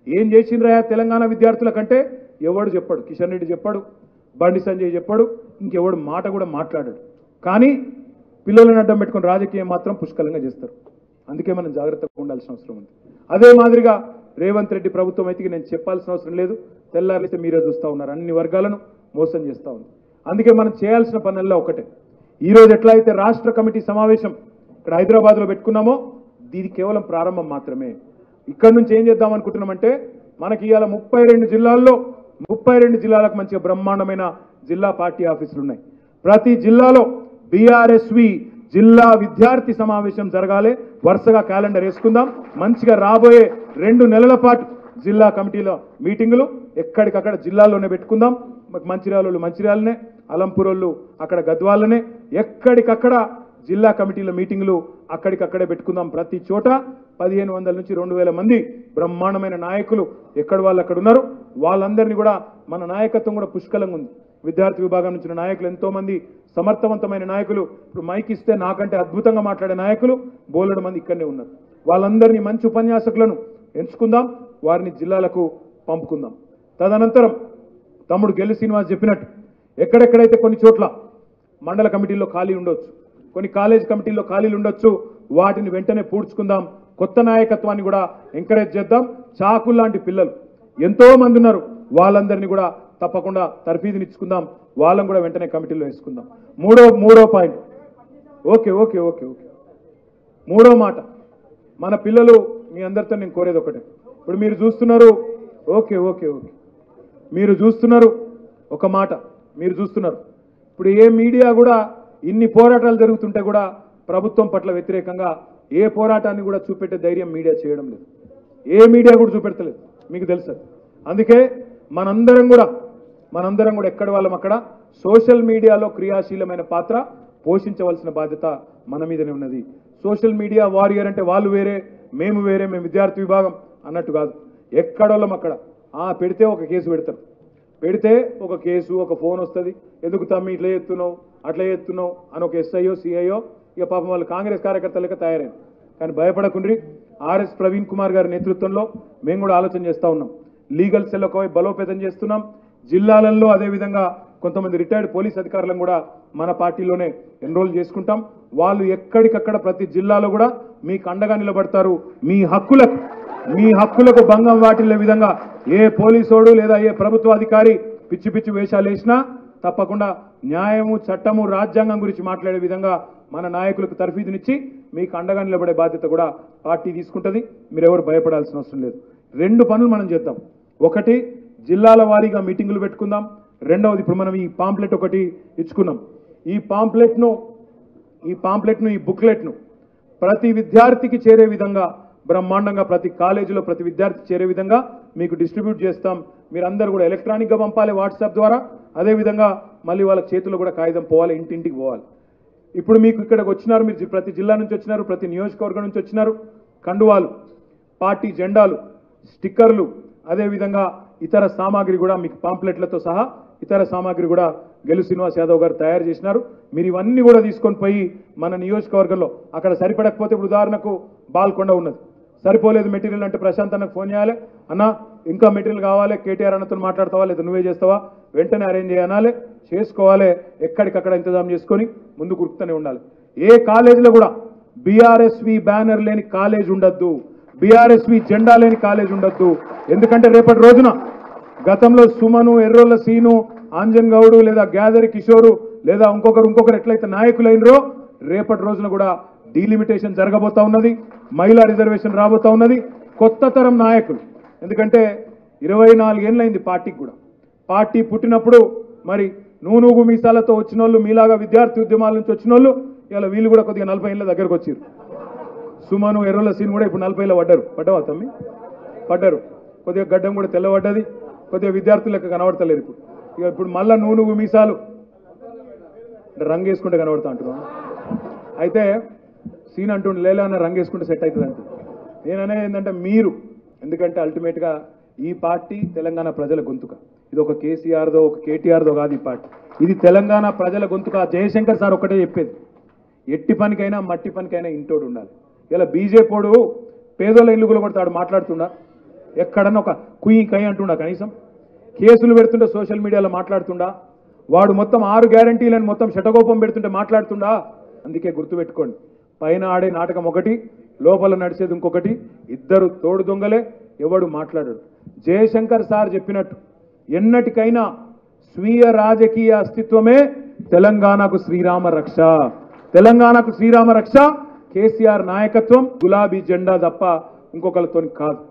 ఏం చేసిండ్రా తెలంగాణ విద్యార్థుల కంటే ఎవడు చెప్పాడు కిషన్ రెడ్డి చెప్పాడు బండి సంజయ్ చెప్పాడు ఇంకెవడు మాట కూడా మాట్లాడాడు కానీ పిల్లలను అడ్డం పెట్టుకుని రాజకీయం మాత్రం పుష్కలంగా చేస్తారు అందుకే మనం జాగ్రత్తగా ఉండాల్సిన అవసరం ఉంది అదే మాదిరిగా రేవంత్ రెడ్డి ప్రభుత్వం అయితే నేను చెప్పాల్సిన అవసరం లేదు తెల్లారితే మీరే చూస్తూ ఉన్నారు అన్ని వర్గాలను మోసం చేస్తూ ఉంది అందుకే మనం చేయాల్సిన పనుల్లో ఒకటే ఈ రోజు ఎట్లా అయితే రాష్ట్ర కమిటీ సమావేశం ఇక్కడ హైదరాబాద్లో పెట్టుకున్నామో ఇది కేవలం ప్రారంభం మాత్రమే ఇక్కడ నుంచి ఏం చేద్దాం అనుకుంటున్నామంటే మనకి ఇవాళ ముప్పై రెండు జిల్లాల్లో ముప్పై రెండు జిల్లాలకు మంచిగా బ్రహ్మాండమైన జిల్లా పార్టీ ఆఫీసులు ఉన్నాయి ప్రతి జిల్లాలో బీఆర్ఎస్వి జిల్లా విద్యార్థి సమావేశం జరగాలి వరుసగా క్యాలెండర్ వేసుకుందాం మంచిగా రాబోయే రెండు నెలల పాటు జిల్లా కమిటీలో మీటింగులు ఎక్కడికక్కడ జిల్లాల్లోనే పెట్టుకుందాం మాకు మంచిర్యాల వాళ్ళు మంచిర్యాలనే అలంపూర్ వాళ్ళు అక్కడ గద్వాలనే ఎక్కడికక్కడ జిల్లా కమిటీల మీటింగులు అక్కడికక్కడే పెట్టుకుందాం ప్రతి చోట పదిహేను వందల నుంచి రెండు వేల మంది బ్రహ్మాండమైన నాయకులు ఎక్కడ వాళ్ళు అక్కడ ఉన్నారు వాళ్ళందరినీ కూడా మన నాయకత్వం కూడా పుష్కలంగా ఉంది విద్యార్థి విభాగం నుంచి నాయకులు ఎంతో మంది సమర్థవంతమైన నాయకులు ఇప్పుడు మైక్ ఇస్తే నాకంటే అద్భుతంగా మాట్లాడే నాయకులు బోలెడు మంది ఇక్కడనే ఉన్నారు వాళ్ళందరినీ మంచి ఉపన్యాసకులను ఎంచుకుందాం వారిని జిల్లాలకు పంపుకుందాం తదనంతరం తమ్ముడు గెల్లి శ్రీనివాస్ చెప్పినట్టు ఎక్కడెక్కడైతే కొన్ని చోట్ల మండల కమిటీల్లో ఖాళీ ఉండొచ్చు కొన్ని కాలేజ్ కమిటీల్లో ఖాళీలు ఉండొచ్చు వాటిని వెంటనే పూడ్చుకుందాం కొత్త నాయకత్వాన్ని కూడా ఎంకరేజ్ చేద్దాం చాకు లాంటి పిల్లలు ఎంతో మంది ఉన్నారు వాళ్ళందరినీ కూడా తప్పకుండా తర్ఫీదునిచ్చుకుందాం వాళ్ళని కూడా వెంటనే కమిటీలో వేసుకుందాం మూడో మూడో point okay okay okay okay మూడో మాట మన పిల్లలు మీ అందరితో నేను కోరేది ఒకటే ఇప్పుడు మీరు చూస్తున్నారు ఓకే ఓకే ఓకే మీరు చూస్తున్నారు ఒక మాట మీరు చూస్తున్నారు ఇప్పుడు ఏ మీడియా కూడా ఇన్ని పోరాటాలు జరుగుతుంటే కూడా ప్రభుత్వం పట్ల వ్యతిరేకంగా ఏ పోరాటాన్ని కూడా చూపెట్టే ధైర్యం మీడియా చేయడం లేదు ఏ మీడియా కూడా చూపెడతలేదు మీకు తెలుసు అది. అందుకే మనందరం కూడా మనందరం కూడా ఎక్కడ వాళ్ళం అక్కడ సోషల్ మీడియాలో క్రియాశీలమైన పాత్ర పోషించవలసిన బాధ్యత మన మీదనే ఉన్నది సోషల్ మీడియా వారియర్ అంటే వాళ్ళు వేరే మేము వేరే మేము విద్యార్థి విభాగం అన్నట్టు కాదు ఎక్కడోళ్ళం అక్కడ ఆ పెడితే ఒక కేసు పెడతారు పెడితే ఒక కేసు ఒక ఫోన్ వస్తుంది ఎందుకు తమ్మి ఇట్లా చేస్తున్నావు అట్లా చేస్తున్నావు అని ఒక ఎస్ఐయో సిఐయో ఇక పాపం వాళ్ళు కాంగ్రెస్ కార్యకర్తలక తయారైన కానీ భయపడకుండ్రి ఆర్ఎస్ ప్రవీణ్ కుమార్ గారి నేతృత్వంలో మేము కూడా ఆలోచన చేస్తూ ఉన్నాం లీగల్ సెల్ ఒకవైపు బలోపేతం చేస్తున్నాం జిల్లాలలో అదేవిధంగా కొంతమంది రిటైర్డ్ పోలీస్ అధికారులను కూడా మన పార్టీలోనే ఎన్రోల్ చేసుకుంటాం వాళ్ళు ఎక్కడికక్కడ ప్రతి జిల్లాలో కూడా మీకు అండగా నిలబడతారు మీ హక్కులకు మీ హక్కులకు భంగం వాటిల్లే విధంగా ఏ పోలీసోడు లేదా ఏ ప్రభుత్వ అధికారి పిచ్చి పిచ్చి వేషాలు వేసినా తప్పకుండా న్యాయము చట్టము రాజ్యాంగం గురించి మాట్లాడే విధంగా మన నాయకులకు తర్ఫీదునిచ్చి మీకు అండగా నిలబడే బాధ్యత కూడా పార్టీ తీసుకుంటుంది మీరెవరు భయపడాల్సిన అవసరం లేదు రెండు పనులు మనం చేద్దాం ఒకటి జిల్లాల వారీగా మీటింగులు పెట్టుకుందాం రెండవది ఇప్పుడు మనం ఈ పాంప్లెట్ ఒకటి ఇచ్చుకున్నాం ఈ పాంప్లెట్ను ఈ పాంప్లెట్ను ఈ బుక్లెట్ను ప్రతి విద్యార్థికి చేరే విధంగా బ్రహ్మాండంగా ప్రతి కాలేజీలో ప్రతి విద్యార్థి చేరే విధంగా మీకు డిస్ట్రిబ్యూట్ చేస్తాం మీరందరూ కూడా ఎలక్ట్రానిక్గా పంపాలి వాట్సాప్ ద్వారా అదేవిధంగా మళ్ళీ వాళ్ళ చేతిలో కూడా కాగితం పోవాలి ఇంటింటికి పోవాలి ఇప్పుడు మీకు ఇక్కడికి వచ్చినారు మీరు జి- ప్రతి జిల్లా నుంచి వచ్చినారు ప్రతి నియోజకవర్గం నుంచి వచ్చినారు కండువాలు పార్టీ జెండాలు స్టిక్కర్లు అదేవిధంగా ఇతర సామాగ్రి కూడా మీకు పాంప్లెట్లతో సహా ఇతర సామాగ్రి కూడా గెలు శ్రీనివాస్ యాదవ్ గారు తయారు చేసినారు మీరు ఇవన్నీ కూడా తీసుకొని పోయి మన నియోజకవర్గంలో అక్కడ సరిపడకపోతే ఇప్పుడు ఉదాహరణకు బాల్కొండ ఉన్నది సరిపోలేదు మెటీరియల్ అంటే ప్రశాంత్ అన్నకు ఫోన్ చేయాలి అన్న ఇంకా మెటీరియల్ కావాలి కేటీఆర్ అన్నతో మాట్లాడతావా లేదా నువ్వే చేస్తావా వెంటనే అరేంజ్ చేయాలి చేసుకోవాలి ఎక్కడికక్కడ ఇంతజాం చేసుకొని ముందు కురుకుతూనే ఉండాలి ఏ కాలేజీలో కూడా బీఆర్ఎస్వి బ్యానర్ లేని కాలేజ్ ఉండద్దు బీఆర్ఎస్వి జెండా లేని కాలేజ్ ఉండద్దు ఎందుకంటే రేపటి రోజున గతంలో సుమను ఎర్రోళ్ళ సీను ఆంజన్ గౌడు లేదా గ్యాదరి కిషోరు లేదా ఇంకొకరు ఇంకొకరు ఎట్లయితే నాయకులైనరో రేపటి రోజున కూడా డీలిమిటేషన్ జరగబోతా ఉన్నది మహిళా రిజర్వేషన్ రాబోతా ఉన్నది కొత్త తరం నాయకులు ఎందుకంటే ఇరవై నాలుగేళ్ళైంది పార్టీకి కూడా పార్టీ పుట్టినప్పుడు మరి నూనూగు మీసాలతో వచ్చిన వాళ్ళు మీలాగా విద్యార్థి ఉద్యమాల నుంచి వచ్చిన వాళ్ళు ఇలా వీళ్ళు కూడా కొద్దిగా నలభై ఏళ్ళ దగ్గరకు వచ్చారు సుమను ఎర్రల సీన్ కూడా ఇప్పుడు నలభైలో పడ్డారు పడ్డవా తమ్మి పడ్డారు కొద్దిగా గడ్డం కూడా తెల్లబడ్డది కొద్దిగా విద్యార్థులు లెక్క కనబడతలేరు ఇప్పుడు ఇక ఇప్పుడు మళ్ళా నూనె మీసాలు అంటే రంగు వేసుకుంటే కనబడతా అంటున్నాను అయితే సీన్ అంటుండే లేలే అన్న రంగు వేసుకుంటే సెట్ అవుతుంది అంటుంది నేను అనేది ఏంటంటే మీరు ఎందుకంటే అల్టిమేట్గా ఈ పార్టీ తెలంగాణ ప్రజల గొంతుక ఇది ఒక కేసీఆర్దో ఒక కేటీఆర్దో కాదు ఈ పార్టీ ఇది తెలంగాణ ప్రజల గొంతుక జయశంకర్ సార్ ఒక్కటే చెప్పేది ఎట్టి పనికైనా మట్టి పనికైనా ఇంటోడు ఉండాలి ఇలా బీజేపీడు పేదోళ్ళ ఇల్లు కూడా కొడతాడు మాట్లాడుతుండా ఎక్కడన్నా ఒక కుయ్యి కై అంటుండా కనీసం కేసులు పెడుతుంటే సోషల్ మీడియాలో మాట్లాడుతుండా వాడు మొత్తం ఆరు గ్యారంటీలను మొత్తం శటకోపం పెడుతుంటే మాట్లాడుతుండా అందుకే గుర్తుపెట్టుకోండి పైన ఆడే నాటకం ఒకటి లోపల నడిచేది ఇంకొకటి ఇద్దరు తోడు దొంగలే ఎవడు మాట్లాడాడు జయశంకర్ సార్ చెప్పినట్టు ఎన్నటికైనా స్వీయ రాజకీయ అస్తిత్వమే తెలంగాణకు శ్రీరామ రక్ష తెలంగాణకు శ్రీరామ రక్ష కేసీఆర్ నాయకత్వం గులాబీ జెండా తప్ప ఇంకొకరితో కాదు